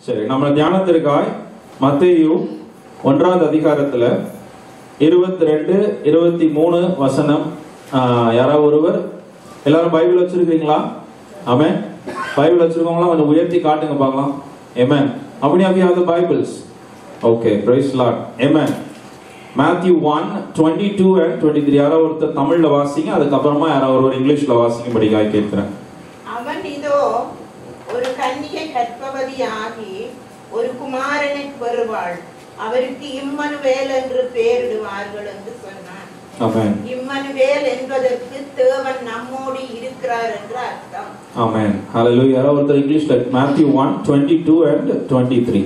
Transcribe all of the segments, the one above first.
சரி நம்ம தியானத்திற்காய் மத்தேயு ஒன்றாவது அதிகாரத்துல இருபத்தி ரெண்டு இருபத்தி மூணு வசனம் ஆஹ், யாராவது ஒருவர் எல்லாரும் பைபிள் வச்சிருக்கீங்களா ஆமென் பைபிள் வச்சிருக்கவங்களா கொஞ்சம் உயர்த்தி காட்டுங்க பார்க்கலாம் ஏமேன் அப்படி have you have the bibles okay praise lord amen Matthew one twenty two and twenty three யாராவது ஒருத்தர் தமிழ்ல வாசிங்க அதுக்கப்புறமா யாராவது ஒருவர் இங்கிலீஷ்ல வாசிங்க படிக்காய் கேட்கிறேன் அவன் இதோ ஒரு கன்னிகை கற்பவதி ஆகி ஒரு குமாரனை பெறுவாள் அவருக்கு இம்மனுவேல் என்று பெயரிடுவார்கள் என்று சொன்னான் ஆமென் இம்மனுவேல் என்பதற்கு தேவன் நம்மோடு இருக்கிறார் என்று அர்த்தம் ஆமென் ஹalleluya யாராவது ஒருத்தர் இங்கிலீஷ்ல Matthew one twenty two and twenty three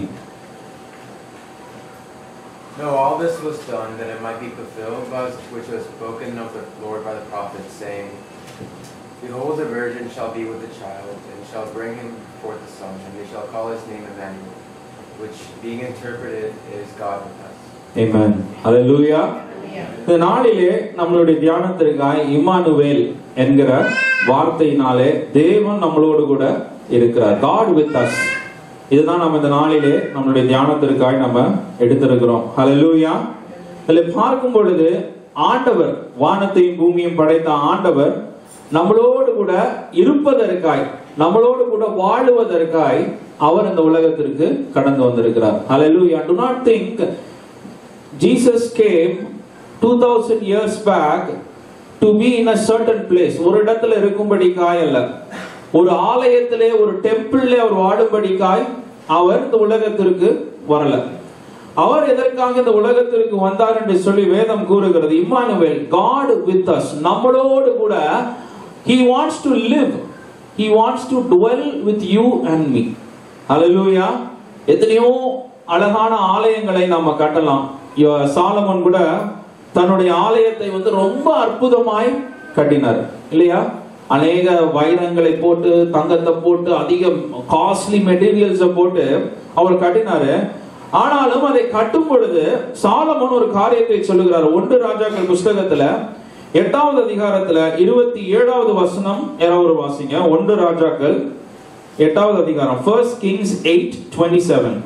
No, all this was done that it might be fulfilled by- which was spoken of the Lord by the prophets, saying, Behold, the virgin shall be with a child, and shall bring him forth a son, and they shall call his name Emmanuel, which, being interpreted, is God with us. Amen hallelujah இந்த நாளிலே நம்மளுடைய தியானத்திற்காய் Emmanuel என்கிற வார்த்தையினாலே தேவன் நம்மளோடு கூட இருக்கிறார் God with as இதுதான் நம்ம இந்த நாளிலே நம்மளுடைய தியானத்திற்காய் நம்ம எடுத்திருக்கிறோம் ஹalleluya இதில் பார்க்கும் பொழுது ஆண்டவர் வானத்தையும் பூமியும் படைத்த ஆண்டவர் நம்மளோடு கூட இருப்பதற்காய் நம்மளோடு கூட வாழுவதற்காய் அவர் இந்த உலகத்திற்கு கடந்து வந்திருக்கிறார் ஹalleluya do not think Jesus came 2000 years back to be in a certain place ஒரு இடத்துல இருக்கும்படிக்காய் அல்ல ஒரு ஆலயத்திலே ஒரு டெம்பிள்ல அவர் வாழும்படிக்காய் அவர் இந்த உலகத்திற்கு வரல அவர் எதற்காக இந்த உலகத்திற்கு வந்தார் என்று சொல்லி வேதம் கூறுகிறது இம்மானுவேல் காட் வித் அஸ் நம்மளோடு கூட he wants to live he wants to dwell with you and me ஹalleluya எத்தனையோ அழகான ஆலயங்களை நாம கட்டலாம் யோ- சாலமன் கூட தன்னுடைய ஆலயத்தை வந்து ரொம்ப அற்புதமாய் கட்டினார் இல்லையா அநேக வைரங்களை போட்டு தங்கத்தை போட்டு அதிக காஸ்ட்லி மெட்டீரியல்ஸை போட்டு அவர் கட்டினாரு ஆனாலும் அதை கட்டும் பொழுது சாலமன் ஒரு காரியத்தை சொல்லுகிறார் ஒன்று ராஜாக்கள் புஸ்தகத்துல எட்டாவது அதிகாரத்துல இருபத்தி ஏழாவது வசனம் யாராவது ஒரு வாசிங்க ஒன்று ராஜாக்கள் எட்டாவது அதிகாரம் first Kings eight twenty seven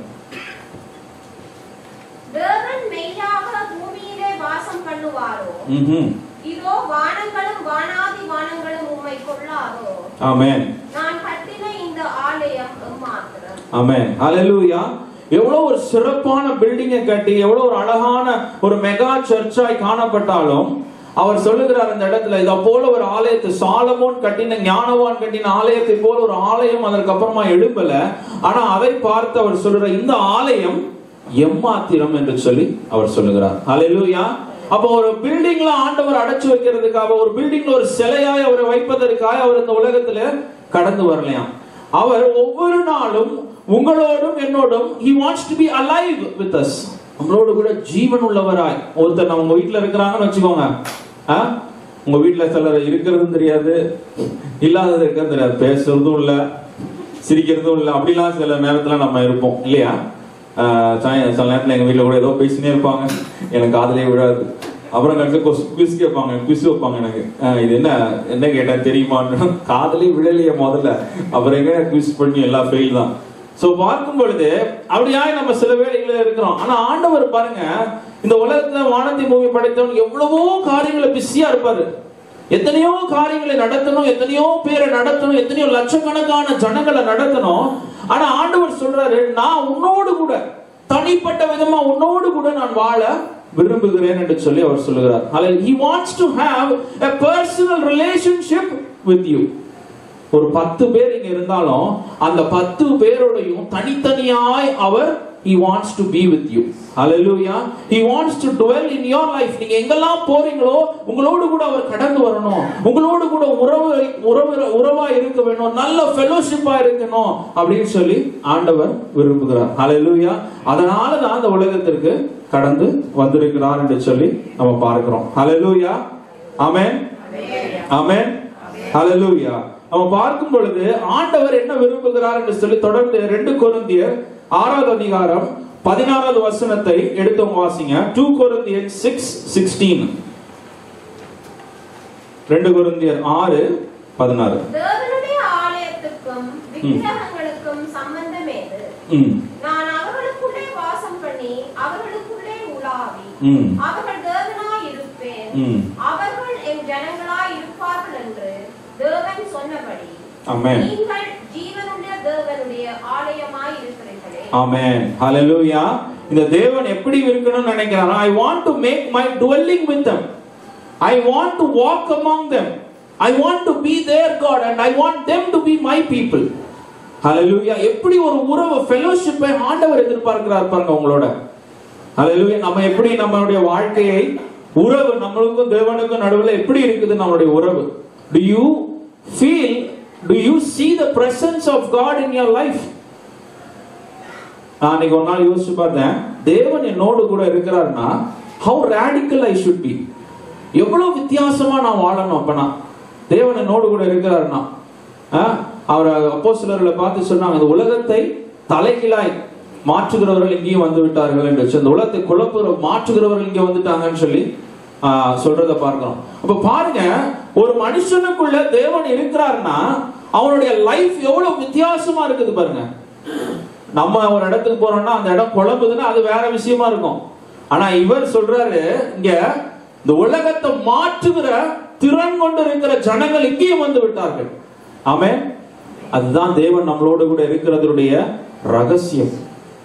தேவன் மெய்யாக பூமியிலே வாசம் பண்ணுவாரோ இதோ வானங்களும் வானாதி வானங்களும் உம்மை கொள்ளாதோ ஆமென் நான் கட்டின இந்த ஆலயம் எம்மாத்திரம் ஆமென் ஹalleluya எவ்வளவு ஒரு சிறப்பான பில்டிங்கை கட்டி எவ்வளவு ஒரு அழகான ஒரு மெகா சர்ச்சாய் காணப்பட்டாலும் அவர் சொல்லுகிறார் இந்த இடத்துல இத போல ஒரு ஆலயத்தை சாலமோன் கட்டின ஞானவான் கட்டின ஆலயத்தை போல ஒரு ஆலயம் அதற்கு அப்புறமா எழுப்பல ஆனா அதை பார்த்து அவர் சொல்லுற இந்த ஆலயம் எம்மாத்திரம் என்று சொல்லி அவர் சொல்லுகிறார் ஹalleluya அப்போ ஒரு பில்டிங்ல ஆண்டவர் அடைச்சு வைக்கிறதுக்காக ஒரு பில்டிங்ல ஒரு சிலையாய் அவரை வைப்பதற்காக அவர் இந்த உலகத்துல கடந்து வரலையாம் அவர் ஒவ்வொரு நாளும் உங்களோடும் என்னோடும் he wants to be alive with us நம்மளோடு கூட ஜீவன் உள்ளவராய் ஒருத்தர் நம்ம உங்க வீட்டுல இருக்கிறாங்கன்னு வச்சுக்கோங்க ஆ? உங்க வீட்டுல சிலர் இருக்கிறதும் தெரியாது இல்லாதது இருக்கிறது தெரியாது பேசுறதும் இல்ல சிரிக்கிறதும் இல்ல அப்படிலாம் சில நேரத்துல நம்ம இருப்போம் இல்லையா ஆஹ் சாய- சில நேரத்துல எங்க வீட்டுல கூட ஏதோ பேசினே இருப்பாங்க எனக்கு காதலே விழாது அப்புறம் கடைசி குவிஸ் கேட்பாங்க குவிஸ் வைப்பாங்க எனக்கு ஆஹ் இது என்ன என்ன கேட்டேன் தெரியுமான்னு காதலே விழலையே முதல்ல அப்புறம் எங்க குவிஸ் பண்ணி எல்லாம் ஃபெயில் தான் சோ பார்க்கும் பொழுது அப்படியாய் நம்ம சில வேளைகள இருக்கிறோம் ஆனா ஆண்டவர் பாருங்க இந்த உலகத்துல வானத்தை பூமி படைத்தவன் எவ்வளவோ காரியங்களை பிஸியா இருப்பாரு எத்தனையோ காரியங்களை நடத்தணும் எத்தனையோ பேரை நடத்தணும் எத்தனையோ லட்சக்கணக்கான ஜனங்களை நடத்தணும் ஆனா ஆண்டவர் சொல்றாரு நான் உன்னோடு கூட தனிப்பட்ட விதமா உன்னோடு கூட நான் வாழ விரும்புகிறேன் என்று சொல்லி அவர் சொல்லுகிறார் அதில் he wants to have a personal relationship with you ஒரு பத்து பேர் இங்க இருந்தாலும் அந்த பத்து பேரோடையும் தனித்தனியாய் அவர் he wants to be with you hallelujah he wants to dwell in your life நீங்க எங்கெல்லாம் போறீங்களோ உங்களோடு கூட அவர் கடந்து வரணும் உங்களோடு கூட உறவு உறவு உறவா இருக்க வேணும் நல்ல ஃபெலோஷிப்பா இருக்கணும் அப்படின்னு சொல்லி ஆண்டவர் விரும்புகிறார் hallelujah அதனால தான் அந்த உலகத்திற்கு கடந்து வந்திருக்கிறார் என்று சொல்லி நம்ம பார்க்கிறோம் hallelujah ஆமென் ஆமென் ஹalleluya நம்ம பார்க்கும் பொழுது ஆண்டவர் என்ன விரும்புகிறார் என்று சொல்லி தொடர்ந்து ரெண்டு கொரிந்தியர் ஆறாவது அதிகாரம் பதினாறாவது வசனத்தை எடுத்து வாசிங்க டூ கொரிந்தியர் சிக்ஸ் சிக்ஸ்டீன் ரெண்டு கொரிந்தியர் ஆறு பதினாறு தேவனுடைய ஆலயத்துக்கும் ஜனங்களுக்கும் விக்கிரகங்களுக்கும் சம்பந்தம் ஏது ம் நான் அவர்களுக்குள்ளே வாசம் பண்ணி அவர்களுக்குள்ளே உலாவி ம் அவர்கள் தேவனாய் இருப்பேன் ம் அவர்கள் என் ஜனங்களாய் இருப்பார்கள் என்று தேவன் சொன்னபடி ஆமென் நீங்கள் ஜீவனுடைய தேவனுடைய ஆலயமாய் இருக்கிறீர்களே ஆமென் ஹalleluya இந்த தேவன் எப்படி இருக்கணும்னு நினைக்கிறாரா I want to make my dwelling with them I want to walk among them I want to be their god and i want them to be my people hallelujah எப்படி ஒரு உறவு fellowship ஆண்டவர் எதிர்பார்க்கிறார் பாருங்க உங்களோட ஹalleluya நம்ம எப்படி நம்மளுடைய வாழ்க்கையை உறவு நம்மளுக்கும் தேவனுக்கும் நடுவுல எப்படி இருக்குது நம்மளுடைய உறவு do you feel do you see the presence of god in your life நான் அன்னைக்கு ஒரு நாள் யோசிச்சு பார்த்தேன் தேவன் என்னோடு கூட இருக்கிறாருன்னா how radical I should be எவ்வளவு வித்தியாசமா நான் வாழணும் அப்பனா தேவன் என்னோடு கூட இருக்கிறாருன்னா ஆ, அவர் அப்போ சிலர்களை பார்த்து சொன்னாங்க இந்த உலகத்தை தலைகீழாய் மாற்றுகிறவர்கள் இங்கேயும் வந்து விட்டார்கள் என்று சொல்லி, இந்த உலகத்தை குழப்புகிற மாற்றுகிறவர்கள் இங்கே வந்துட்டாங்கன்னு சொல்லி ஆ, சொல்றத பார்க்கிறோம் அப்ப பாருங்க ஒரு மனுஷனுக்குள்ள தேவன் இருக்கிறாருன்னா அவனுடைய லைஃப் எவ்வளவு வித்தியாசமா இருக்குது பாருங்க நம்ம ஒரு இடத்துக்கு போறோம்னா அந்த இடம் குழம்புதுன்னா அது வேற விஷயமா இருக்கும் ஆனா இவர் சொல்றாரு இங்க இந்த உலகத்தை மாற்றுகிற திறன் கொண்டு இருக்கிற ஜனங்கள் இங்கேயும் வந்து விட்டார்கள் ஆமே அதுதான் தேவன் நம்மளோடு கூட இருக்கிறதுடைய ரகசியம்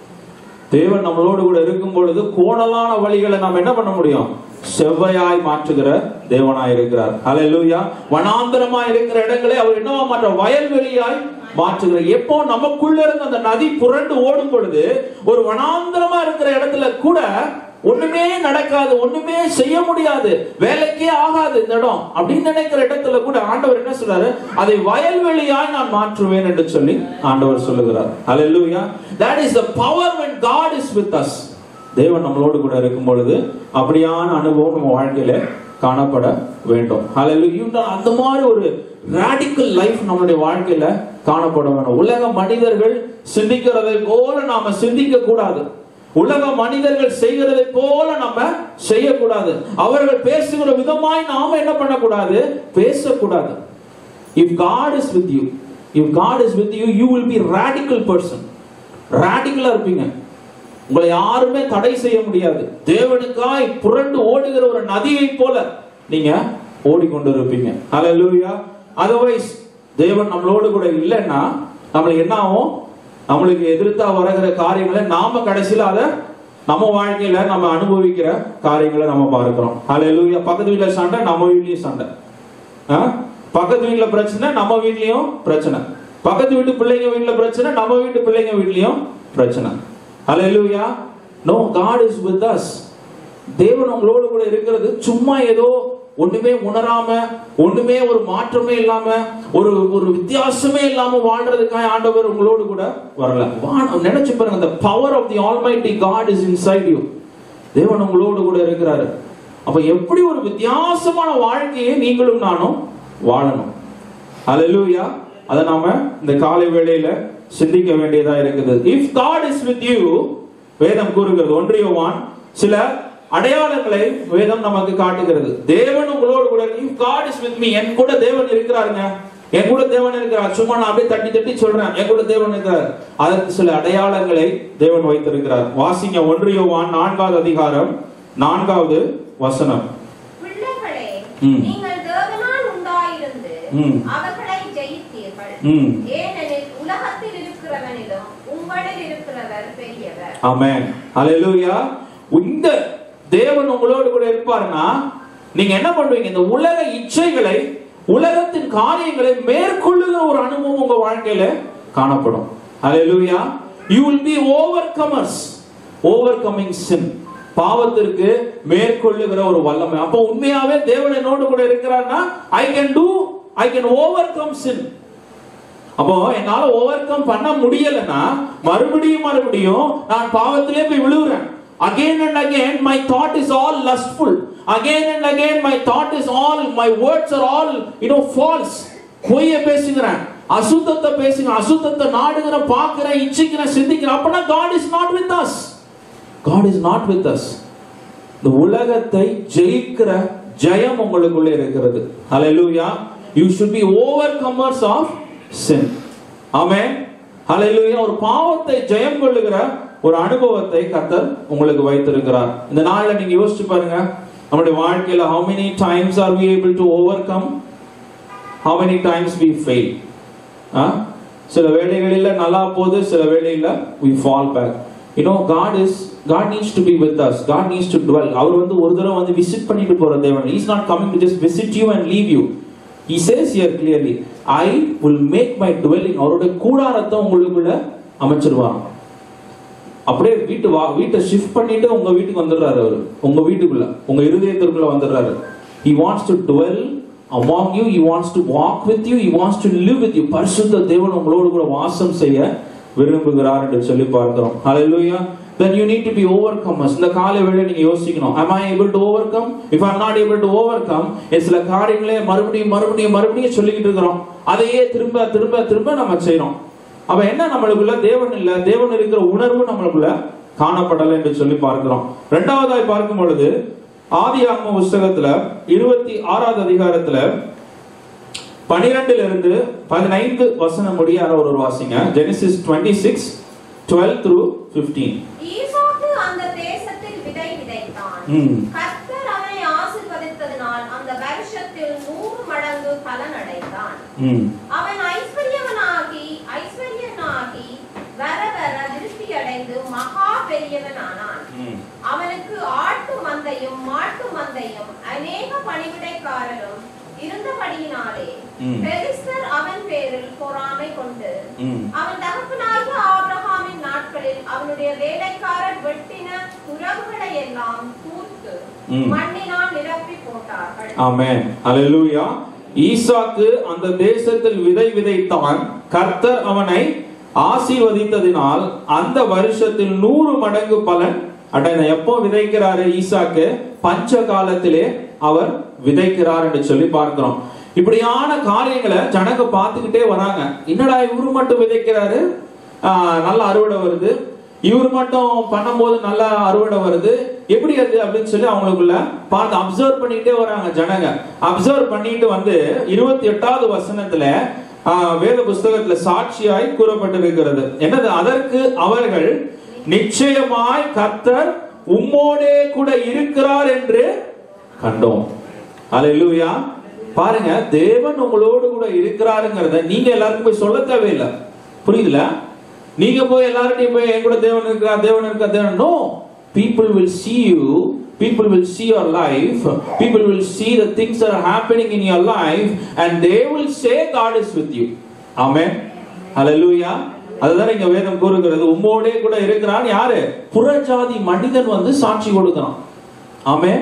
தேவன் நம்மளோடு கூட இருக்கும் பொழுது கோணலான வழிகளை நாம் என்ன பண்ண முடியும் செவ்வையாய் மாற்றுகிற தேவனாய் இருக்கிறார் ஹalleluya வனாந்தரமாய் இருக்கிற இடங்களை அவர் என்னவா மாற்ற வயல்வெளியாய் மாற்றுகிறார் எப்போ நமக்குள்ள இருந்து அந்த நதி புரண்டு ஓடும் பொழுது ஒரு வனாந்தரமா இருக்கிற இடத்துல கூட ஒண்ணுமே நடக்காது ஒண்ணுமே செய்ய முடியாது வேலைக்கே ஆகாது இந்த இடம் அப்படின்னு நினைக்கிற இடத்துல கூட ஆண்டவர் என்ன சொல்றாரு அதை வயல்வெளியாய் நான் மாற்றுவேன் என்று சொல்லி ஆண்டவர் சொல்லுகிறார் ஹalleluya that is the power when god is with us தேவன் நம்மளோடு கூட இருக்கும் பொழுது அப்படியான அனுபவம் நம்ம வாழ்க்கையில காணப்பட வேண்டும் ஹalleluya அந்த மாதிரி ஒரு ராடிக்கல் லைஃப் நம்மளுடைய வாழ்க்கையில காணப்பட வேண்டும் உலக மனிதர்கள் சிந்திக்கிறதை போல நாம சிந்திக்க கூடாது உலக மனிதர்கள் செய்கிறதை போல நம்ம செய்யக்கூடாது அவர்கள் பேசுகிற விதமாய் நாம என்ன பண்ணக்கூடாது பேசக்கூடாது if god is with you if god is with you you will be radical person ராடிக்கலா இருப்பீங்க உங்களை யாருமே தடை செய்ய முடியாது தேவனுக்காய் புரண்டு ஓடுகிற ஒரு நதியை போல நீங்க ஓடிக்கொண்டு இருப்பீங்க ஹalleluya அதர்வைஸ் தேவன் நம்மளோடு கூட இல்லைன்னா நம்மளுக்கு என்ன ஆகும் நம்மளுக்கு எதிர்த்தா வருகிற காரியங்களை நாம கடைசியில அதை நம்ம வாழ்க்கையில நம்ம அனுபவிக்கிற காரியங்களை நம்ம பார்க்கிறோம் ஹalleluya பக்கத்து வீட்டுல சண்டை நம்ம வீட்லயும் சண்டை ஆ? பக்கத்து வீட்டுல பிரச்சனை நம்ம வீட்லயும் பிரச்சனை பக்கத்து வீட்டு பிள்ளைங்க வீட்டுல பிரச்சனை நம்ம வீட்டு பிள்ளைங்க வீட்லயும் பிரச்சனை hallelujah no God is with us தேவன் உங்களோடு கூட இருக்கிறது சும்மா ஏதோ ஒண்ணுமே உணராம ஒண்ணுமே ஒரு மாற்றமே இல்லாம ஒரு ஒரு வித்தியாசமே இல்லாம வாழ்றதுக்காக ஆண்டவர் உங்களோடு கூட வரல வா- நினைச்சு பாருங்க the power of the almighty god is inside you தேவன் உங்களோடு கூட இருக்கிறாரு அப்ப எப்படி ஒரு வித்தியாசமான வாழ்க்கையை நீங்களும் நானும் வாழணும் ஹalleluya அத நாம இந்த காலை வேளையில சிந்திக்க வேண்டியதா இருக்குது if God is with you வேதம் கூறுகிறது ஒன்றியவான் சில அடையாளங்களை வேதம் நமக்கு காட்டுகிறது தேவன் உங்களோடு கூட if God is with me என் கூட தேவன் இருக்கிறாருங்க என் கூட தேவன் இருக்கிறார் சும்மா நான் அப்படியே தட்டி தட்டி சொல்றேன் என் கூட தேவன் இருக்கிறார் அதற்கு சில அடையாளங்களை தேவன் வைத்திருக்கிறார் வாசிங்க ஒன்றியவான் நான்காவது அதிகாரம் நான்காவது வசனம் பிள்ளைகளே ம். நீங்கள் தேவனால் உண்டாயிருந்து ம். அவர்களை ஜெயித்தீர்கள் ம். ஏனெனில் உலகத்தில் இருக்கிறவனிலும் உங்களில் இருக்கிறவர் பெரியவர் ஆமென் ஹalleluya இந்த தேவன் உங்களோடு கூட இருப்பாருன்னா நீங்க என்ன பண்ணுவீங்க இந்த உலக இச்சைகளை உலகத்தின் காரியங்களை மேற்கொள்ளுகிற ஒரு அனுபவம் உங்க வாழ்க்கையில காணப்படும் ஹalleluya you will be overcomers overcoming sin பாவத்திற்கு மேற்கொள்ளுகிற ஒரு வல்லமை அப்போ உண்மையாவே தேவன் என்னோடு கூட இருக்கிறார்னா I can do I can overcome sin அப்போ என்னால ஓவர் கம் பண்ண முடியலன்னா மறுபடியும் மறுபடியும் நான் பாவத்திலே போய் விழுகிறேன் again and again my thought is all lustful again and again my thought is all my words are all you know false பொய்ய பேசுகிறேன் அசுத்தத்தை பேசுகிறேன் அசுத்தத்தை நாடுகிறேன் பார்க்கிறேன் இச்சிக்கிறேன் சிந்திக்கிறேன் அப்பனா God is not with us God is not with us இந்த உலகத்தை ஜெயிக்கிற ஜெயம் உங்களுக்குள்ளே இருக்கிறது ஹalleluya you should be overcomers of sin ஆமென் ஹalleluya ஒரு பாவத்தை ஜெயம் கொள்ளுகிற ஒரு அனுபவத்தை கர்த்தர் உங்களுக்கு வைத்திருக்கிறார் இந்த நாள்ல நீங்க யோசிச்சு பாருங்க நம்முடைய வாழ்க்கையில how many times are we able to overcome how many times we fail ஆ? சில வேளைகளில நல்லா போகுது சில வேளையில we fall back you know god is god needs to be with us god needs to dwell அவர் வந்து ஒரு தடவை வந்து விசிட் பண்ணிட்டு போற தேவன் he is not coming to just visit you and leave you he says here clearly i will make my dwelling அவருடைய கூடாரத்தை உங்களுக்குள்ள அமைச்சிருவாங்க அப்படியே வீட்டு வா வீட்டை ஷிஃப்ட் பண்ணிட்டு உங்க வீட்டுக்கு வந்துடுறாரு அவரு உங்க வீட்டுக்குள்ள உங்க இருதயத்திற்குள்ள வந்துடுறாரு he wants to dwell among you he wants to walk with you he wants to live with you பரிசுத்த தேவன் உங்களோடு கூட வாசம் செய்ய விரும்புகிறார் என்று சொல்லி பார்க்கிறோம் hallelujah then you need to be overcomers இந்த காலை வேளை நீங்க யோசிக்கணும் am i able to overcome if i'm not able to overcome என் சில காரியங்களே மறுபடியும் மறுபடியும் மறுபடியும் சொல்லிக்கிட்டு இருக்கிறோம் அதையே திரும்ப திரும்ப திரும்ப நம்ம செய்றோம் அப்ப என்ன நம்மளுக்குள்ள தேவன் இல்ல தேவன் இருக்கிற உணர்வு நம்மளுக்குள்ள காணப்படலை என்று சொல்லி பார்க்கிறோம் இரண்டாவதாய் பார்க்கும் பொழுது ஆதி ஆகம புஸ்தகத்துல இருபத்தி ஆறாவது அதிகாரத்துல பனிரெண்டுல இருந்து பதினைந்து வசனம் முடியாத ஒரு ஒரு வாசிங்க Genesis twenty six twelve through fifteen ஈசாக்கு அந்த தேசத்தில் விதை விதைத்தான் ம். கர்த்தர் அவனை ஆசீர்வதித்ததினால் அந்த வருஷத்தில் நூறு மடங்கு பலன் அடைந்தான் ம் அவன் ஐஸ்வர்யவனாகி ஐஸ்வர்யனாகி வர வர விருத்தி அடைந்து மகா பெரியவனானான் ம் அவனுக்கு ஆட்டு மந்தையும் மாட்டு மந்தையும் அநேக பணிவிடைக்காரரும் இருந்தபடியினாலே ம். பெலிஸ்தர் அவன் பேரில் பொறாமை கொண்டு ம் அவன் தகப்பனாகிய ஆபிரகாமின் நாட்களில் அவனுடைய வேலைக்காரர் வெட்டின துறவுகளை எல்லாம் தூர்த்து ம். மண்ணினால் நிரப்பி போட்டார்கள் ஆமென் ஹalleluya ஈசாக்கு அந்த தேசத்தில் விதை விதைத்தான் கர்த்தர் அவனை ஆசீர்வதித்ததினால் அந்த வருஷத்தில் நூறு மடங்கு பலன் அடைந்த எப்போ விதைக்கிறாரு ஈசாக்கு பஞ்ச காலத்திலே அவர் விதைக்கிறார் என்று சொல்லி பார்க்கிறோம் இப்படியான காரியங்களை ஜனங்க பார்த்துக்கிட்டே வராங்க என்னடா இவரு மட்டும் விதைக்கிறாரு ஆஹ், நல்ல அறுவடை வருது இவர் மட்டும் பண்ணும்போது நல்லா அறுவடை வருது எப்படி அது அப்படின்னு சொல்லி அவங்களுக்குள்ள பார்த்து அப்சர்வ் பண்ணிட்டே வராங்க ஜனங்க அப்சர்வ் பண்ணிட்டு வந்து இருபத்தி எட்டாவது வசனத்துல ஆஹ், வேத புஸ்தகத்துல சாட்சியாய் கூறப்பட்டிருக்கிறது என்னது அதற்கு அவர்கள் நிச்சயமாய் கர்த்தர் உம்மோடே கூட இருக்கிறார் என்று கண்டோம் அல்லேலூயா பாருங்க தேவன் உங்களோடு கூட இருக்கிறாருங்கிறத நீங்க எல்லாருக்கும் போய் சொல்ல தேவையில்லை புரியுதுல நீங்க போய் எல்லார்ட்டையும் போய் என் கூட தேவன் இருக்கா தேவன் இருக்கா தேவன் no people will see you people will see your life people will see the things that are happening in your life and they will say god is with you amen hallelujah அதுதான் இங்க வேதம் கூறுகிறது உம்மோடே கூட இருக்கிறான் யாரு புறஜாதி மனிதன் வந்து சாட்சி கொடுக்கிறான் ஆமென்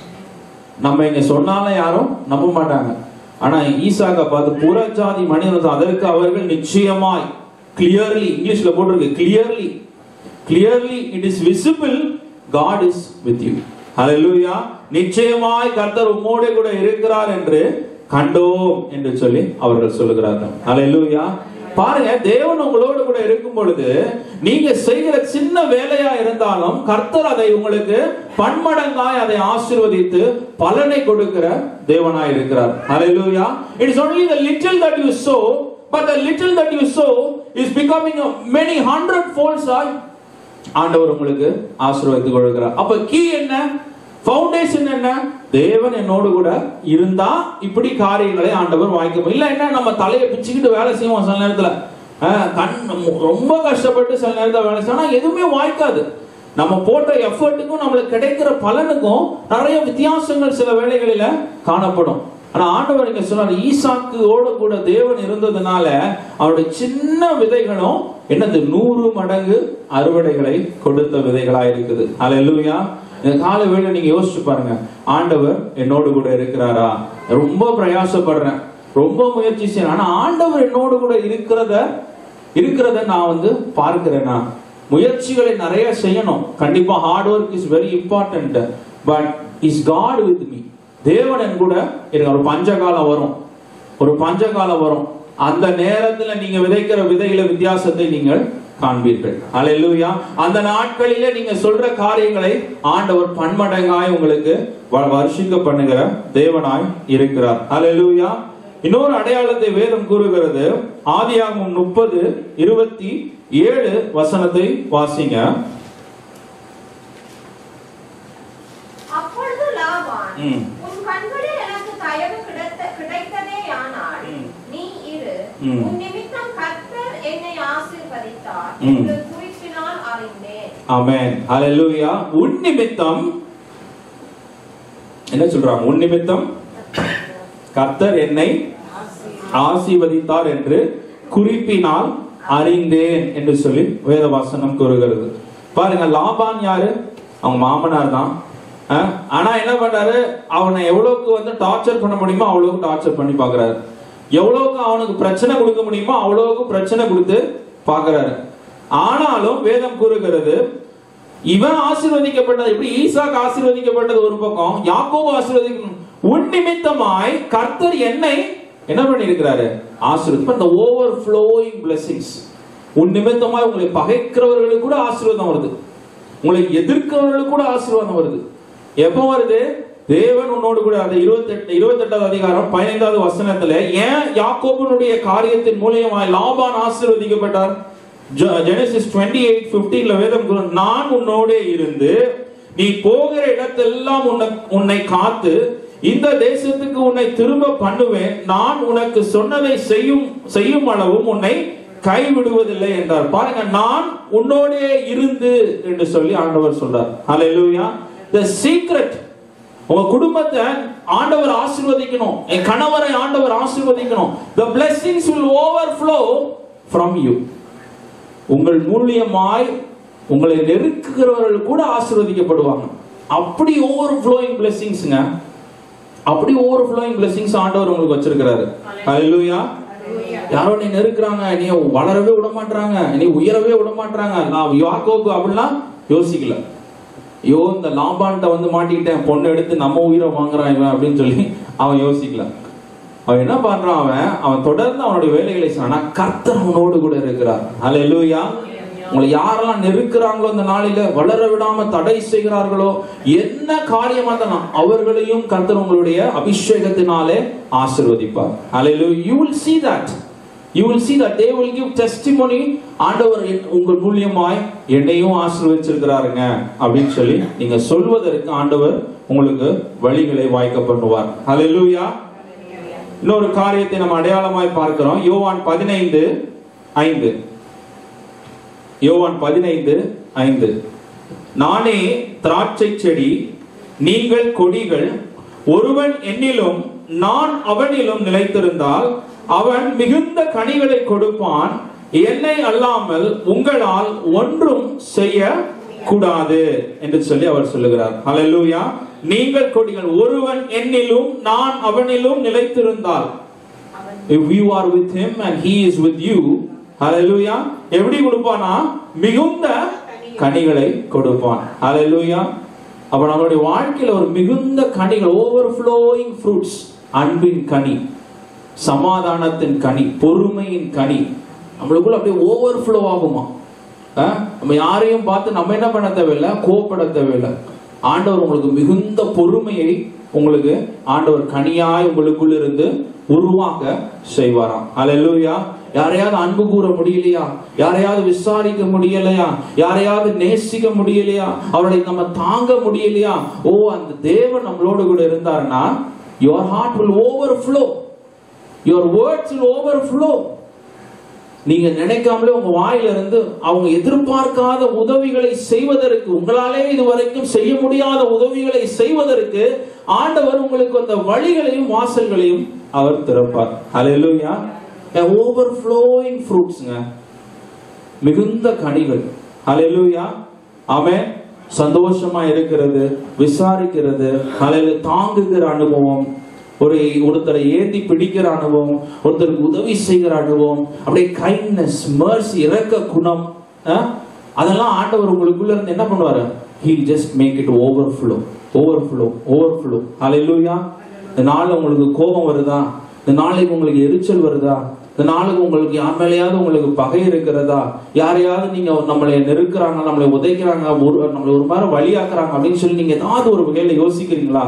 நம்ம இங்க சொன்னாலும் யாரும் நம்ப மாட்டாங்க ஆனா ஈசாக்க பார்த்து புறஜாதி மனிதன் அதற்கு அவர்கள் நிச்சயமாய் கிளியர்லி இங்கிலீஷ்ல போட்டிருக்கு clearly clearly it is visible God is with you hallelujah நிச்சயமாய் கர்த்தர் உம்மோடு கூட இருக்கிறார் என்று கண்டோம் என்று சொல்லி அவர்கள் சொல்லுகிறார்கள் ஹalleluya பாருங்க தேவன் உங்களோடு கூட இருக்கும் பொழுது நீங்க செய்கிற சின்ன வேலையா இருந்தாலும் கர்த்தர் அதை உங்களுக்கு பன்மடங்காய் அதை ஆசீர்வதித்து பலனை கொடுக்கிற தேவனாய் இருக்கிறார் ஹalleluya it is only the little that you sow but the little that you sow is becoming a many hundred folds ஆய் ஆண்டவர் உங்களுக்கு ஆசீர்வதித்து கொடுக்கிறார் அப்ப கீ என்ன ஃபவுண்டேஷன் என்ன தேவன் என்னோடு கூட இருந்தா இப்படி காரியங்களை ஆண்டவர் வாய்க்கும் இல்ல என்ன நம்ம தலையை பிச்சுக்கிட்டு வேலை செய்வோம் சில நேரத்துல அஹ், கண் ரொம்ப கஷ்டப்பட்டு சில நேரத்துல வேலை செய்யணும் ஆனா எதுவுமே வாய்க்காது நம்ம போட்ட எஃபர்ட்டுக்கும் நம்மளுக்கு கிடைக்கிற பலனுக்கும் நிறைய வித்தியாசங்கள் சில வேளைகளில காணப்படும் ஆனா ஆண்டவர் இங்க சொன்னார் ஈசாக்கு ஓட கூட தேவன் இருந்ததுனால அவருடைய சின்ன விதைகளும் என்னது நூறு மடங்கு அறுவடைகளை கொடுத்த விதைகளா இருக்குது அல்லேலூயா இந்த கால வேளை நீங்க யோசிச்சு பாருங்க ஆண்டவர் என்னோடு கூட இருக்கிறாரா ரொம்ப பிரயாசப்படுறேன் ரொம்ப முயற்சி செய்யறேன் ஆனா ஆண்டவர் என்னோடு கூட இருக்கிறத இருக்கிறத நான் வந்து பார்க்கிறேனா முயற்சிகளை நிறைய செய்யணும் கண்டிப்பா hard work is very important but is God with me தேவன் என் கூட எனக்கு ஒரு பஞ்சகாலம் வரும் ஒரு பஞ்சகாலம் வரும் அந்த நேரத்துல நீங்க விதைக்கிற விதையில வித்தியாசத்தை நீங்கள் காண்பீர்கள் அல்லேலூயா அந்த நாட்களிலே நீங்க சொல்ற காரியங்களை ஆண்டவர் பன்மடங்காய் உங்களுக்கு வ- வருஷிக்க பண்ணுகிற தேவனாய் இருக்கிறார் அல்லேலூயா இன்னொரு அடையாளத்தை வேதம் கூறுகிறது ஆதியாகமம் முப்பது இருபத்தி ஏழு வசனத்தை வாசிங்க அப்பொழுது லாபான் ம். உன் கண்களில் எனக்கு தயவு கிடைத்த கிடைத்ததேயானால் ம். நீ இரு ம். உன் நிமித்தம் கர்த்தர் என்னை ஆசீர்வதித்தார் ம். என்று குறிப்பினால் அறிந்தேன் ஆமென் ஹalleluya உன் நிமித்தம் என்ன சொல்றாங்க உன் நிமித்தம் கர்த்தர் என்னை ஆசீர்வதித்தார் என்று குறிப்பினால் அறிந்தேன் என்று சொல்லி வேதவாசனம் கூறுகிறது பாருங்க லாபான் யாரு அவங்க மாமனார் தான் அஹ், ஆனா என்ன பண்றாரு அவனை எவ்வளவுக்கு வந்து டார்ச்சர் பண்ண முடியுமோ அவ்வளவுக்கு டார்ச்சர் பண்ணி பாக்குறாரு எவ்வளவுக்கு அவனுக்கு பிரச்சனை கொடுக்க முடியுமோ அவ்வளவுக்கு பிரச்சனை கொடுத்து பாக்குறாரு ஆனாலும் வேதம் கூறுகிறது இவன் ஆசீர்வதிக்கப்பட்டது எப்படி ஈசாக்கு ஆசீர்வதிக்கப்பட்டது ஒரு பக்கம் யாக்கோபு ஆசீர்வதிக்கணும் உன் நிமித்தமாய் கர்த்தர் என்னை என்ன பண்ணியிருக்கிறாரு ஆசீர்வதி இந்த ஓவர் ஃப்ளோயிங் பிளெஸிங்ஸ் உன் நிமித்தமாய் உங்களை பகைக்கிறவர்களுக்கு கூட ஆசீர்வாதம் வருது உங்களை எதிர்க்கிறவர்களுக்கு கூட ஆசீர்வாதம் வருது எப்போ வருது தேவன் உன்னோடு கூட அந்த இருபத்தெட்டு இருபத்தெட்டாவது அதிகாரம் பதினைந்தாவது வசனத்துல ஏன் யாக்கோபனுடைய காரியத்தின் மூலியமாய் லாபான் ஆசீர்வதிக்கப்பட்டார் ஜெனசிஸ் டுவெண்ட்டி எயிட் பிப்டீன்ல வேதம் கூறும், நான் உன்னோடே இருந்து நீ போகிற இடத்தெல்லாம் உன்னை உன்னை காத்து இந்த தேசத்துக்கு உன்னை திரும்ப பண்ணுவேன் நான் உனக்கு சொன்னதை செய்யும் செய்யும் அளவும் உன்னை கைவிடுவதில்லை என்றார் பாருங்க நான் உன்னோடே இருந்து என்று சொல்லி ஆண்டவர் சொல்றார் ஹalleluya the secret உங்க குடும்பத்தை ஆண்டவர் ஆசீர்வதிக்கணும் என் கணவரை ஆண்டவர் ஆசீர்வதிக்கணும் the blessings will overflow from you உங்கள் மூலியமாய் உங்களை நெருக்குகிறவர்கள் கூட ஆசீர்வதிக்கப்படுவாங்க அப்படி ஓவர் ஃப்ளோயிங் பிளெஸிங்ஸ்ங்க அப்படி ஓவர் ஃப்ளோயிங் பிளெஸிங்ஸ் ஆண்டவர் உங்களுக்கு வச்சிருக்கிறாரு ஹalleluya யாரோ நீ நெருக்குறாங்க நீ வளரவே விட மாட்டாங்க நீ உயரவே விட மாட்டாங்க நான் யாக்கோபு அப்படிலாம் யோசிக்கல ஐயோ இந்த லாபான்ட்ட வந்து மாட்டிக்கிட்டேன் பொண்ணு எடுத்து நம்ம உயிரை வாங்குறான் இவன் அப்படின்னு சொல்லி அவன் யோசிக்கல அவன் என்ன பண்றான் அவன் அவன் தொடர்ந்து அவனுடைய வேலைகளை செய்றான். ஆனா கர்த்தர் அவனோடு கூட இருக்கிறார் ஹalleluya உங்களை யாரெல்லாம் நெருக்கிறாங்களோ இந்த நாளில வளர விடாம தடை செய்கிறார்களோ என்ன காரியமா இருந்தாலும் அவர்களையும் கர்த்தர் உங்களுடைய அபிஷேகத்தினாலே ஆசீர்வதிப்பார் ஹalleluya you will see that you will see that they will give testimony ஆண்டவர் என்- உங்கள் மூலியமாய் என்னையும் ஆசீர்வதிச்சிருக்கிறாருங்க அப்படின்னு சொல்லி நீங்க சொல்வதற்கு ஆண்டவர் உங்களுக்கு வழிகளை வாய்க்க பண்ணுவார் ஹalleluya இன்னொரு காரியத்தை நம்ம அடையாளமாய் பார்க்கிறோம் யோவான் பதினைந்து ஐந்து யோவான் பதினைந்து ஐந்து நானே திராட்சை செடி நீங்கள் கொடிகள் ஒருவன் என்னிலும் நான் அவனிலும் நிலைத்திருந்தால் அவன் மிகுந்த கனிகளை கொடுப்பான் என்னை அல்லாமல் உங்களால் ஒன்றும் செய்ய கூடாது என்று சொல்லி அவர் சொல்லுகிறார் ஹalleluya நீங்கள் கொடிகள் ஒருவன் என்னிலும் நான் அவனிலும் நிலைத்திருந்தால் if you are with him and he is with you hallelujah எப்படி கொடுப்பானா மிகுந்த கனிகளை கொடுப்பான் hallelujah அப்ப நம்மளுடைய வாழ்க்கையில ஒரு மிகுந்த கனிகள் ஓவர்ஃப்ளோயிங் ஃப்ரூட்ஸ் அன்பின் கனி சமாதானத்தின் கனி பொறுமையின் கனி நம்மளுக்குள்ள அப்படியே ஓவர்ஃப்ளோ ஆகுமா ஆ? நம்ம யாரையும் பார்த்து நம்ம என்ன பண்ண தேவையில்லை கோவப்பட தேவையில்லை ஆண்டவர் உங்களுக்கு மிகுந்த பொறுமையை உங்களுக்கு ஆண்டவர் கனியாய் உங்களுக்குள்ள இருந்து உருவாக்க செய்வாராம் அல்லேலூயா யாரையாவது அன்பு கூற முடியலையா யாரையாவது விசாரிக்க முடியலையா யாரையாவது நேசிக்க முடியலையா அவரை நம்ம தாங்க முடியலையா ஓ அந்த தேவன் நம்மளோடு கூட இருந்தாருன்னா your heart will overflow your words will overflow நீங்க நினைக்காமலே உங்க வாயில இருந்து அவங்க எதிர்பார்க்காத உதவிகளை செய்வதற்கு உங்களாலே இதுவரைக்கும் செய்ய முடியாத உதவிகளை செய்வதற்கு ஆண்டவர் உங்களுக்கு அந்த வழிகளையும் வாசல்களையும் அவர் திறப்பார் ஹalleluya ஓவர் ஃப்ளோயிங் ஃப்ரூட்ஸ்ங்க மிகுந்த கனிகள் ஹalleluya ஆமென் சந்தோஷமா இருக்கிறது விசாரிக்கிறது ஹalleluya தாங்குகிற அனுபவம் ஒரு ஒருத்தரை ஏந்தி பிடிக்கிற அனுபவம் ஒருத்தருக்கு உதவி செய்கிற அனுபவம் அப்படியே கைண்ட்னஸ் மர்சி இரக்க குணம் அஹ், அதெல்லாம் ஆண்டவர் உங்களுக்குள்ள இருந்து என்ன பண்ணுவாரு he just make it overflow overflow overflow ஹalleluya இந்த நாள்ல உங்களுக்கு கோபம் வருதா இந்த நாளைக்கு உங்களுக்கு எரிச்சல் வருதா இந்த நாளுக்கு உங்களுக்கு யார் மேலேயாவது உங்களுக்கு பகை இருக்கிறதா யாரையாவது நீங்க நம்மளை நெருக்குறாங்க நம்மளை உதைக்கிறாங்க ஒரு நம்மளை ஒரு மாதிரி வழியாக்குறாங்க அப்படின்னு சொல்லி நீங்க ஏதாவது ஒரு வகையில யோசிக்கிறீங்களா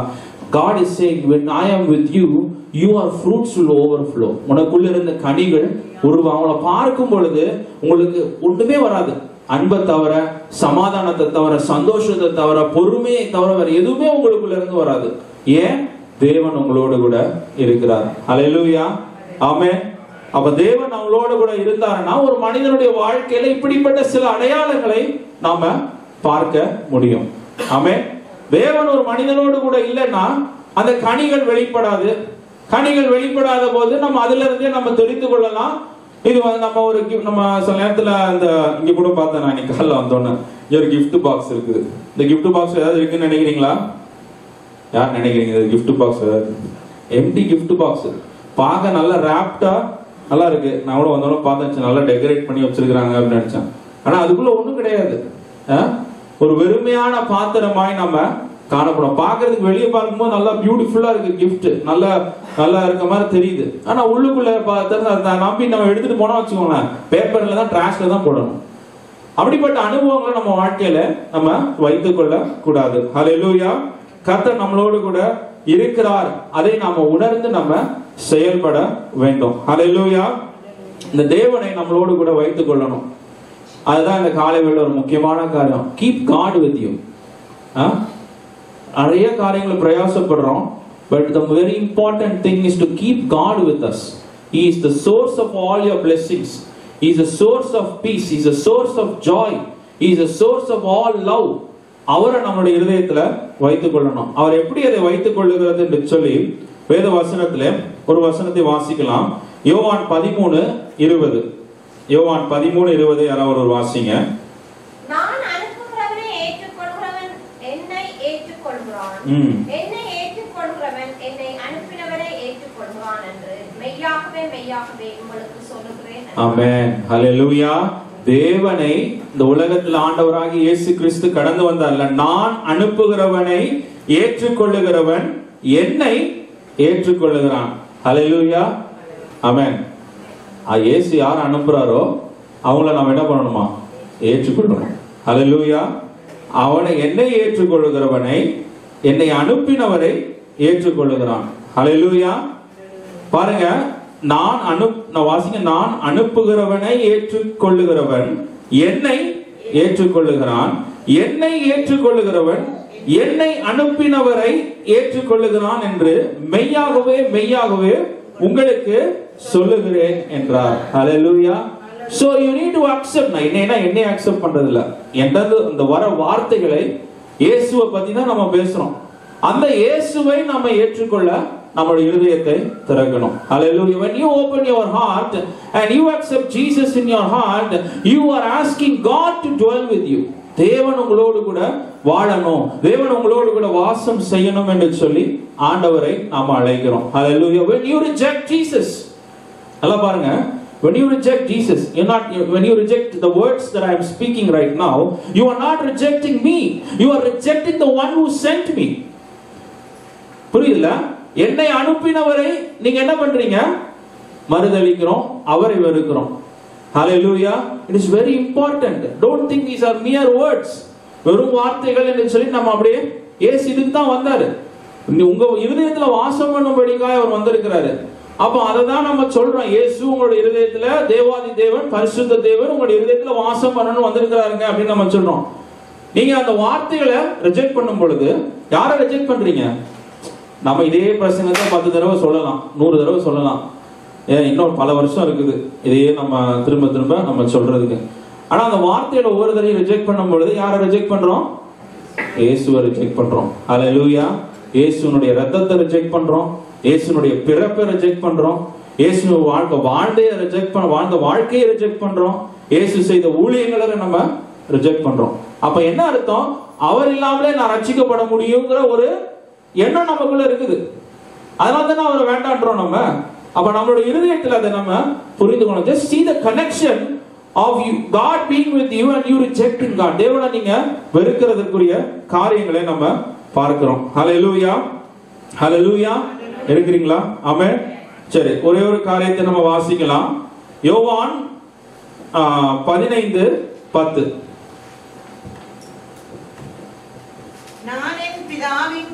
God is saying, when I am with you, your fruits will overflow. உனக்குள்ள இருந்த கனிகள் உருவா அவங்கள பார்க்கும் பொழுது உங்களுக்கு ஒண்ணுமே வராது அன்பை தவிர சமாதானத்தை தவிர சந்தோஷத்தை தவிர பொறுமையை தவிர வேற எதுவுமே உங்களுக்குள்ள இருந்து வராது ஏன் தேவன் உங்களோடு கூட இருக்கிறார் ஹalleluya ஆமென் அப்ப தேவன் நம்மளோட கூட இருந்தாருன்னா ஒரு மனிதனுடைய வாழ்க்கையில இப்படிப்பட்ட சில அடையாளங்களை நாம பார்க்க முடியும் ஆமென் தேவன் ஒரு மனிதனோடு கூட இல்லைன்னா அந்த கனிகள் வெளிப்படாது கனிகள் வெளிப்படாத போது நம்ம அதுல இருந்தே நம்ம தெரிந்து கொள்ளலாம் இது வந்து நம்ம ஒரு gift- நம்ம சில நேரத்துல அந்த இங்க கூட பார்த்தேன் நான் இன்னைக்கு காலைல வந்தோன்னே இங்க ஒரு gift பாக்ஸ் இருக்குது இந்த gift பாக்ஸ் ஏதாவது இருக்குன்னு நினைக்கிறீங்களா யார் நினைக்கிறீங்க இது gift box empty gift box பார்க்க நல்லா ரேப்டா நல்லா இருக்கு நான் கூட வந்தோட பார்த்தேன் நல்லா டெக்கரேட் பண்ணி வச்சிருக்காங்க அப்படின்னு நினைச்சேன் ஆனா அதுக்குள்ள ஒண்ணும் கிடையாது ஆ? ஒரு வெறுமையான பாத்திரமாய் நம்ம காணப்படும் பார்க்கிறதுக்கு வெளியே பார்க்கும்போது நல்லா பியூட்டிஃபுல்லா இருக்கு கிஃப்ட் நல்லா நல்லா இருக்க மாதிரி தெரியுது ஆனா உள்ளுக்குள்ள பார்த்தா அதை நம்பி நம்ம எடுத்துட்டு போனா வச்சுக்கோங்களேன் பேப்பர்ல தான் டிராஷ்ல தான் போடணும் அப்படிப்பட்ட அனுபவங்களை நம்ம வாழ்க்கையில நம்ம வைத்துக் கொள்ள கூடாது ஹalleluya கர்த்தர் நம்மளோடு கூட இருக்கிறார் அதை நாம உணர்ந்து நம்ம செயல்பட வேண்டும் ஹalleluya இந்த தேவனை நம்மளோடு கூட வைத்துக் கொள்ளணும் அதுதான் இந்த காலை வேளை ஒரு முக்கியமான காரியம் கீப் காட் வித் யூ நிறைய காரியங்களை பிரயாசப்படுறோம் but the very important thing is to keep God with us He is the source of all your blessings. He is a source of peace. He is a source of joy. He is a source of all love. அவரை நம்மளுடைய இருதயத்துல வைத்துக் கொள்ளணும் அவர் எப்படி அதை வைத்துக் கொள்ளுகிறது என்று சொல்லி வேத வசனத்துல ஒரு வசனத்தை வாசிக்கலாம் யோவான் பதிமூணு இருபது யோவான் பதிமூணு இருபது யாராவது ஒரு வாசிங்க நான் அனுப்புகிறவனை ஏற்றுக்கொள்கிறவன் என்னை ஏற்றுக்கொள்கிறான் ம். என்னை ஏற்றுக்கொள்கிறவன் என்னை அனுப்பினவரை ஏற்றுக்கொள்கிறான் என்று மெய்யாகவே மெய்யாகவே உங்களுக்கு சொல்லுகிறேன் என்று. ஆமென் ஹalleluya தேவனை இந்த உலகத்தில் ஆண்டவராகிய இயேசு கிறிஸ்து கடந்து வந்தார்ல நான் அனுப்புகிறவனை ஏற்றுக்கொள்ளுகிறவன் என்னை ஏற்றுக்கொள்ளுகிறான் ஹalleluya ஆமென் ஆ, இயேசு யார் அனுப்புறாரோ அவங்கள நாம் என்ன பண்ணணுமா ஏற்றுக்கொள்ளணும் ஹalleluya அவனை என்னை ஏற்றுக்கொள்ளுகிறவனை என்னை அனுப்பினவரை ஏற்றுக்கொள்ளுகிறான் ஹalleluya பாருங்க நான் அனு நான் வாசிங்க நான் அனுப்புகிறவனை ஏற்றுக்கொள்ளுகிறவன் என்னை ஏற்றுக்கொள்ளுகிறான் என்னை ஏற்றுக்கொள்ளுகிறவன் என்னை அனுப்பினவரை ஏற்றுக்கொள்ளுகிறான் என்று மெய்யாகவே மெய்யாகவே உங்களுக்கு சொல்லுகிறேன் என்றார் ஹalleluya so you need to accept நான் என்ன என்னை அக்செப்ட் பண்றது இல்ல என்றது அந்த வர வார்த்தைகளை இயேசுவை பத்தி தான் நம்ம பேசுறோம் அந்த இயேசுவை நம்ம ஏற்றுக்கொள்ள நம்முடைய இருதயத்தை திறக்கணும் hallelujah when you open your heart and you accept Jesus in your heart you are asking God to dwell with you தேவன் உங்களோடு கூட வாழணும் தேவன் உங்களோடு கூட வாசம் செய்யணும் என்று சொல்லி ஆண்டவரை நாம அழைக்கிறோம் hallelujah when you reject Jesus நல்லா பாருங்க when you reject Jesus you're not when you reject the words that I am speaking right now you are not rejecting me you are rejecting the one who sent me புரியுதுல என்னை அனுப்பினவரை நீங்க என்ன பண்றீங்க மறுதளிக்கிறோம் அவரை வெறுக்கிறோம் ஹalleluya it is very important don't think these are mere words வெறும் வார்த்தைகள் என்று சொல்லி நம்ம அப்படியே ஏசு இதுக்கு தான் வந்தாரு இந்த உங்க இருதயத்துல வாசம் பண்ணும்படிக்காக அவர் வந்திருக்கிறாரு அப்போ அதை தான் நம்ம சொல்றோம் இயேசு உங்களுடைய இருதயத்துல தேவாதி தேவன் பரிசுத்த தேவன் உங்களுடைய இருதயத்துல வாசம் பண்ணணும் வந்திருக்கிறாருங்க அப்படின்னு நம்ம சொல்றோம் நீங்க அந்த வார்த்தைகளை ரிஜெக்ட் பண்ணும் பொழுது யாரை ரிஜெக்ட் பண்றீங்க நம்ம இதே பிரசங்கத்தை பத்து தடவை சொல்லலாம் நூறு தடவை சொல்லலாம் ஏன் இன்னும் பல வருஷம் இருக்குது இதையே நம்ம திரும்ப திரும்ப நம்ம சொல்றதுக்கு ஆனா அந்த வார்த்தையில ஒவ்வொரு தடையும் ரிஜெக்ட் பண்ணும் பொழுது யாரை ரிஜெக்ட் பண்றோம் இயேசுவை ரிஜெக்ட் பண்றோம் ஹalleluya இயேசுனுடைய ரத்தத்தை ரிஜெக்ட் பண்றோம் இயேசுனுடைய பிறப்பை ரிஜெக்ட் பண்றோம் இயேசு வாழ்க்கை வாழ்ந்தைய ரிஜெக்ட் பண்ண வாழ்ந்த வாழ்க்கையை ரிஜெக்ட் பண்றோம் இயேசு செய்த ஊழியங்களை நம்ம ரிஜெக்ட் பண்றோம் அப்ப என்ன அர்த்தம் அவர் இல்லாமலே நான் ரட்சிக்கப்பட முடியுங்கிற ஒரு எண்ணம் நமக்குள்ள இருக்குது அதனால தானே அவரை வேண்டான்றோம் நம்ம அப்ப நம்மளோட இருதயத்துல அதை நம்ம புரிந்து கொள்ளணும் just see the connection of you God being with you and you rejecting God தேவனை நீங்க வெறுக்கிறதுக்குரிய காரியங்களை நம்ம பார்க்கிறோம் ஹalleluya ஹalleluya இருக்கிறீங்களா ஆமென் சரி ஒரே ஒரு காரியத்தை நம்ம வாசிக்கலாம் யோவான் பதினைந்து பத்து நான் என் பிதாவின்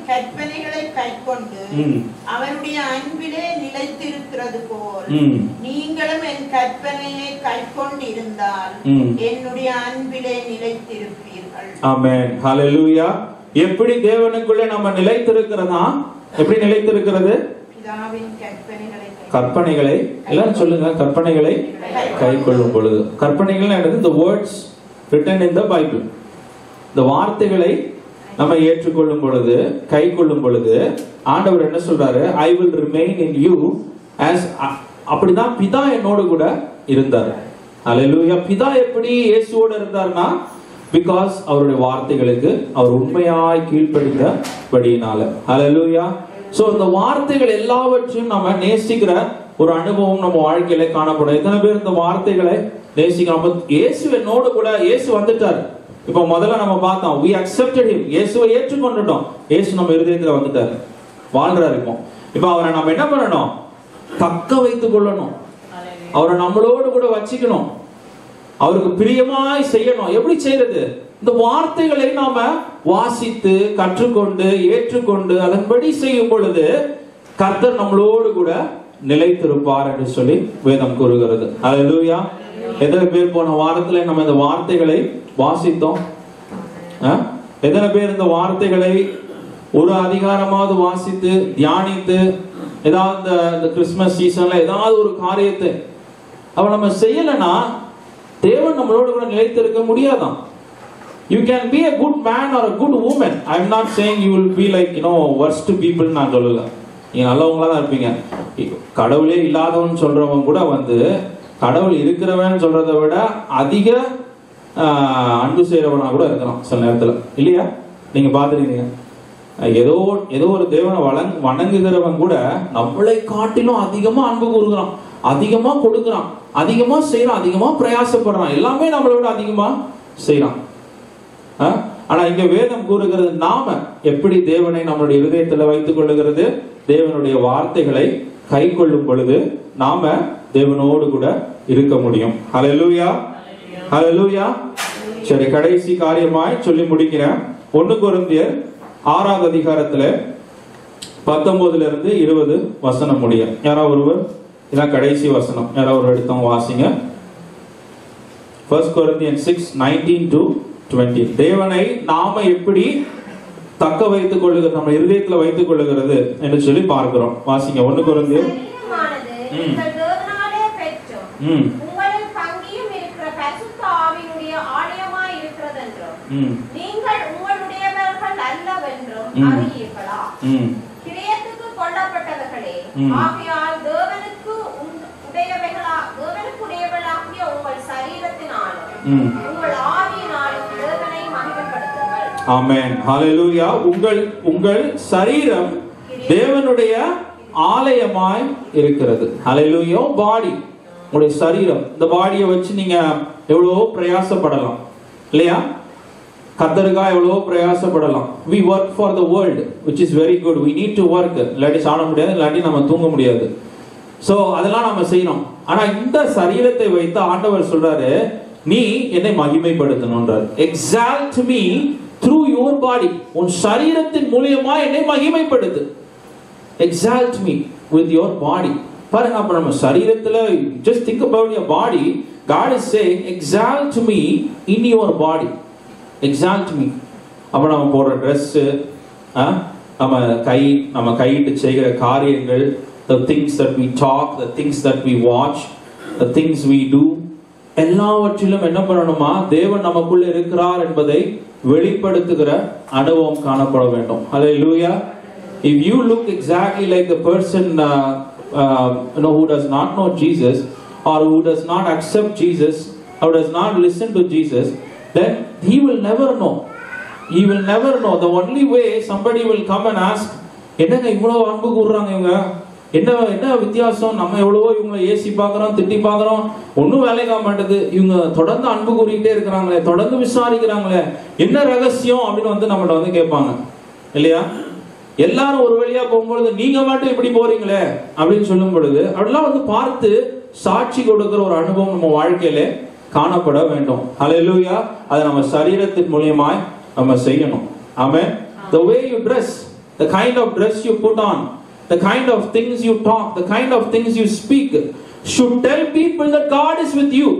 கற்பனைகளை கைக்கொண்டு ம். அவருடைய அன்பிலே நிலைத்திருக்கிறது போல் ம். நீங்களும் என் கற்பனையை கைக்கொண்டிருந்தால் ம். என்னுடைய அன்பிலே நிலைத்திருப்பீர்கள் ஆமென் ஹalleluya எப்படி தேவனுக்குள்ளே நம்ம நிலைத்திருக்கிறதா எப்படி நிலைத்திருக்கிறது பிதாவின் கற்பனைகளை கை- கற்பனைகளை எல்லாரும் சொல்லுங்க கற்பனைகளை கை கொள்ளும் பொழுது கற்பனைகள் என்னது இந்த words written in the Bible இந்த வார்த்தைகளை நம்ம ஏற்றுக்கொள்ளும் பொழுது கை கொள்ளும் பொழுது ஆண்டவர் என்ன சொல்றாரு I will remain in you as அப்படிதான் பிதா என்னோடு கூட இருந்தார் அல்லேலூயா பிதா எப்படி இயேசுவோட இருந்தார்னா பிகாஸ் அவருடைய வார்த்தைகளுக்கு அவர் உண்மையாய் கீழ்ப்படிந்தபடியினால அல்லேலூயா சோ இந்த வார்த்தைகள் எல்லாவற்றையும் நம்ம நேசிக்கிற ஒரு அனுபவம் நம்ம வாழ்க்கையில காணப்படும் எத்தனை பேர் இந்த வார்த்தைகளை நேசிக்கிறோம் அப்ப இயேசு என்னோடு கூட இயேசு வந்துட்டார் இப்போ முதல்ல நம்ம பார்த்தோம் we accepted him இயேசுவை ஏற்றுக்கொண்டுட்டோம் இயேசு நம்ம இருதயத்துல வந்துட்டார் வாழ்றாரு இப்போ இப்போ அவரை நம்ம என்ன பண்ணணும் தக்க வைத்துக் கொள்ளணும் அவரை நம்மளோடு கூட வச்சுக்கணும் அவருக்கு பிரியமாய் செய்யணும் எப்படி செய்யறது இந்த வார்த்தைகளை நாம வாசித்து கற்றுக்கொண்டு ஏற்றுக்கொண்டு அதன்படி செய்யும் பொழுது கர்த்தர் நம்மளோடு கூட நிலைத்திருப்பார் என்று சொல்லி வேதம் கூறுகிறது அல்லேலூயா எத்தனை பேர் போன வாரத்துல நம்ம இந்த வார்த்தைகளை வாசித்தோம் ஆ? எத்தனை பேர் இந்த வார்த்தைகளை ஒரு அதிகாரமாவது வாசித்து தியானித்து ஏதாவது இந்த- இந்த கிறிஸ்மஸ் சீசன்ல ஏதாவது ஒரு காரியத்தை அவ நம்ம செய்யலைன்னா தேவன் நம்மளோட கூட நிலைத்திருக்க முடியாதான் you can be a good man or a good woman I am not saying you will be like you know worst people நான் சொல்லல நீங்க நல்லவங்களா தான் இருப்பீங்க கடவுளே இல்லாதவன் சொல்றவன் கூட வந்து கடவுள் இருக்கிறவன் சொல்றதை விட அதிக ஆஹ், அன்பு செய்யறவனா கூட இருக்கிறான் சில நேரத்துல இல்லையா நீங்க பாத்துருக்கீங்க ஏதோ ஏதோ ஒரு தேவனை வழங் வணங்குகிறவன் கூட நம்மளை காட்டிலும் அதிகமா அன்பு கூறுகிறான் அதிகமா கொடுக்குறான் அதிகமா செய்யறான் அதிகமா பிரயாசப்படுறான் எல்லாமே நம்மளை விட அதிகமா செய்யறான் ஆ? ஆனா இங்க வேதம் கூறுகிறது நாம எப்படி தேவனை நம்மளுடைய இருதயத்துல வைத்துக் கொள்ளுகிறது தேவனுடைய வார்த்தைகளை கை கொள்ளும் பொழுது நாம தேவனோடு கூட இருக்க முடியும் ஹalleluya ஹalleluya சரி கடைசி காரியமாய் சொல்லி முடிக்கிறேன் ஒண்ணு கொரிந்தியர் ஆறாவது அதிகாரத்துல பத்தொன்பதுல இருந்து இருபது வசனம் முடியும் யாரா ஒருவர் இதான் கடைசி வசனம் யாரா ஒரு எடுத்தவங்க வாசிங்க first Corinthian six nineteen to twenty தேவனை நாம எப்படி தக்க வைத்துக் கொள்ளுகிறது நம்ம இருதயத்துல வைத்துக் கொள்ளுகிறது என்று சொல்லி பார்க்கிறோம் வாசிங்க ஒண்ணு கொரிந்தியர் சரீரமானது ம். உங்கள் தேவனாலே பெற்றும் ம் உங்களில் தங்கியும் இருக்கிற பரிசுத்த ஆவியினுடைய ஆலயமாய் இருக்கிறதென்றும் ம் நீங்கள் உங்களுடையவர்கள் அல்லவென்றும் ம். அறியீர்களா ம் கிரியத்துக்கு கொல்லப்பட்டவர்களே ம். ஆகையால் தேவனுக்கு உண்டு- உடையவைகளா தேவனுக்கு உடையவளாகிய உங்கள் சரீரத்தினாலும் ம் உங்கள் ஆவியினாலும் தேவனை மகிமைப்படுத்துங்கள் ஆமென் ஹalleluya உங்கள் உங்கள் சரீரம் தேவனுடைய ஆலயமாய் இருக்கிறது ஹalleluya பாடி உங்களுடைய சரீரம் இந்த பாடியை வச்சு நீங்க எவ்வளவோ பிரயாசப்படலாம் இல்லையா கத்தருக்கா எவ்வளவோ பிரயாசப்படலாம் we work for the world which is very good we need to work இல்லாட்டி சாப்பிட முடியாது இல்லாட்டி நம்ம தூங்க முடியாது சோ அதெல்லாம் நம்ம செய்யணும் ஆனா இந்த சரீரத்தை வைத்து ஆண்டவர் சொல்றாரு நீ என்னை மகிமைப்படுத்தணும்ன்றார் exalt me through your body உன் சரீரத்தின் மூலியமா என்னை மகிமைப்படுத்து exalt me with your body பாருங்க அப்ப நம்ம சரீரத்துல just think about your body God is saying exalt me in your body exalt me அப்ப நம்ம போடுற ட்ரெஸ் நம்ம கை நம்ம கையிட்டு செய்கிற காரியங்கள் the things that we talk the things that we watch the things we do எல்லாவற்றிலும் என்ன பண்ணணுமா தேவன் நமக்குள்ள இருக்கிறார் என்பதை வெளிப்படுத்துகிற அனுபவம் காணப்பட வேண்டும் ஹalleluya if you look exactly like the person uh, uh, you know who does not know Jesus or who does not accept Jesus or does not listen to Jesus then he will never know he will never know the only way somebody will come and ask என்னங்க இவ்வளவு அன்பு கூறுறாங்க இவங்க என்ன என்ன வித்தியாசம் நம்ம எவ்வளவோ இவங்களை ஏசி பார்க்கறோம் திட்டி பார்க்கறோம் ஒன்றும் வேலைக்காக மாட்டேது இவங்க தொடர்ந்து அன்பு கூறிக்கிட்டே இருக்கிறாங்களே தொடர்ந்து விசாரிக்கிறாங்களே என்ன ரகசியம் அப்படின்னு வந்து நம்மகிட்ட வந்து கேட்பாங்க இல்லையா எல்லாரும் ஒரு வழியா போகும்பொழுது நீங்க மட்டும் இப்படி போறீங்களே அப்படின்னு சொல்லும் பொழுது அப்படிலாம் வந்து பார்த்து சாட்சி கொடுக்கிற ஒரு அனுபவம் நம்ம வாழ்க்கையில காணப்பட வேண்டும் ஹalleluya அதை நம்ம சரீரத்தின் மூலியமாய் நம்ம செய்யணும் ஆமென் the way you dress the kind of dress you put on, the kind of things you talk, the kind of things you speak should tell people that God is with you.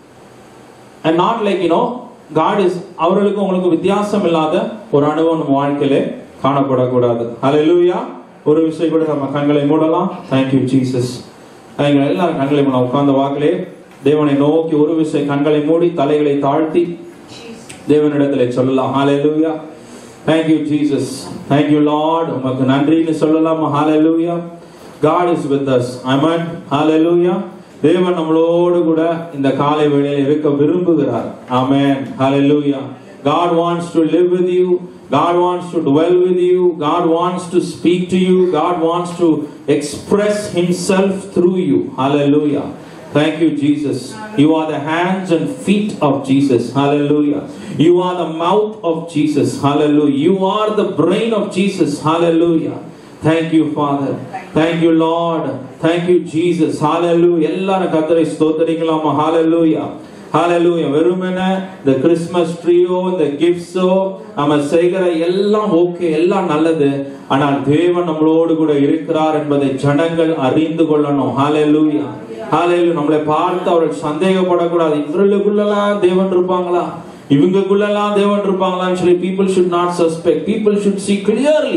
And not like, you know, God is அவர்களுக்கும் உங்களுக்கு வித்தியாசம் இல்லாத ஒரு அனுபவம் நம்ம வாழ்க்கையிலே காணப்படக்கூடாது ஹalleluya ஒரு விஷயம் கூட நம்ம கண்களை மூடலாம் thank you jesus எங்களை எல்லாரும் கண்களை மூட உட்கார்ந்த வாக்கிலே தேவனை நோக்கி ஒரு விஷயம் கண்களை மூடி தலைகளை தாழ்த்தி தேவனிடத்திலே சொல்லலாம் ஹalleluya thank you jesus thank you lord உமக்கு நன்றின்னு சொல்லலாம் hallelujah god is with us amen hallelujah தேவன் நம்மளோடு கூட இந்த காலை வேளையில் இருக்க விரும்புகிறார் amen hallelujah god wants to live with you god wants to dwell with you god wants to speak to you god wants to express himself through you hallelujah Thank you, Jesus. You are the hands and feet of Jesus. Hallelujah. You are the mouth of Jesus. Hallelujah. You are the brain of Jesus. Hallelujah. Thank you, Father. Thank you, Lord. Thank you, Jesus. Hallelujah. எல்லாரும் கத்தரை ஸ்தோத்தரிக்கலாமா Hallelujah. Hallelujah. வெறுமனே இந்த Christmas ட்ரீயோ இந்த கிஃப்ட்ஸோ நம்ம செய்கிற எல்லாம் okay எல்லாம் நல்லது ஆனால் தேவன் நம்மளோடு கூட இருக்கிறார் என்பதை ஜனங்கள் அறிந்து கொள்ளணும் Hallelujah. Hallelujah. நம்மளை பார்த்து அவர்கள் சந்தேகப்படக்கூடாது இவர்களுக்குள்ளலாம் தேவன் இருப்பாங்களா இவங்களுக்குள்ளலாம் தேவன் இருப்பாங்களான்னு சொல்லி people should not suspect people should see clearly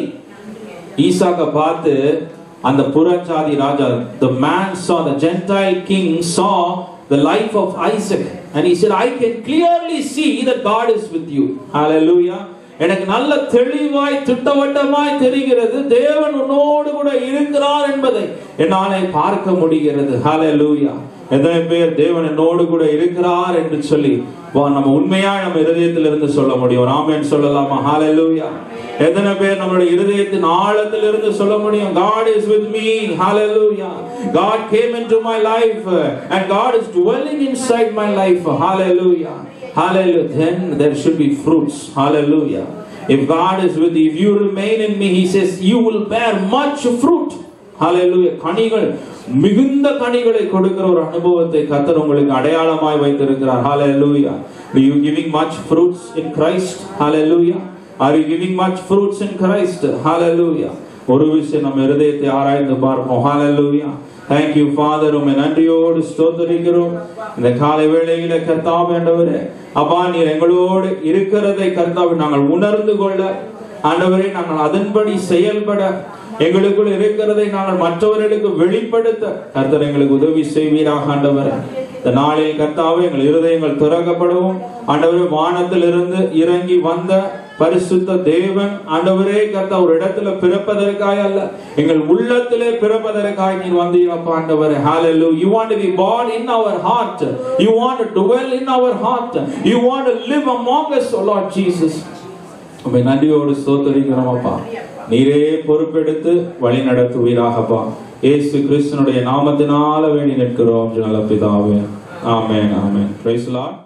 ஈசாக்க பார்த்து அந்த புறஜாதி ராஜா the man saw the gentile king saw the life of Isaac and he said I can clearly see that God is with you hallelujah எனக்கு நல்ல தெளிவாய் திட்டவட்டமாய் தெரிகிறது தேவன் உன்னோடு கூட இருக்கிறார் என்பதை என்னாலே பார்க்க முடிகிறது ஹalleluya எத்தனை பேர் தேவன் என்னோடு கூட இருக்கிறார் என்று சொல்லி வா, நம்ம உண்மையா நம்ம இருதயத்தில் இருந்து சொல்ல முடியும் ராமன் சொல்லலாமா ஹalleluya எத்தனை பேர் நம்மளுடைய இருதயத்தின் ஆழத்தில் இருந்து சொல்ல முடியும் God is with me hallelujah God came into my life and God is dwelling inside my life hallelujah hallelujah then there should be fruits hallelujah if God is with you if you remain in me he says you will bear much fruit hallelujah கனிகள் மிகுந்த கனிகளை கொடுக்கிற ஒரு அனுபவத்தை கர்த்தர் உங்களுக்கு அடையாளமாய் வைத்திருக்கிறார் hallelujah are you giving much fruits in Christ hallelujah are you giving much fruits in Christ hallelujah ஒரு விஷயம் நம்ம இருதயத்தை ஆராய்ந்து பார்ப்போம் hallelujah thank you father உம்மை நன்றியோடு ஸ்தோத்தரிக்கிறோம் இந்த காலை வேளையில கர்த்தாவே ஆண்டவரே அப்பா நீர் எங்களோடு இருக்கிறதை கர்த்தாவே நாங்கள் உணர்ந்து கொள்ள ஆண்டவரே நாங்கள் அதன்படி செயல்பட எங்களுக்குள் இருக்கிறதை நாங்கள் மற்றவர்களுக்கு வெளிப்படுத்த கர்த்தர் எங்களுக்கு உதவி செய்வீராக ஆண்டவர் இந்த நாளில் கர்த்தாவே எங்கள் இருதயங்கள் திறக்கப்படவும் ஆண்டவரே வானத்திலிருந்து இறங்கி வந்த பரிசுத்த தேவன் ஆண்டவரே கர்த்தா ஒரு இடத்துல பிறப்பதற்காக அல்ல எங்கள் உள்ளத்திலே பிறப்பதற்காக நீர் வந்தீரப்பா ஆண்டவரே hallelujah you want to be born in our heart you want to dwell in our heart you want to live among us oh lord jesus உம்மை நன்றியோடு ஸ்தோத்தரிக்கிறோம் அப்பா நீரே பொறுப்பெடுத்து வழி நடத்துவீராகப்பா இயேசு கிறிஸ்தனுடைய நாமத்தினால வேண்டி நிற்கிறோம் நல்ல பிதாவே ஆமென் ஆமென் பிரைஸ் லார்ட்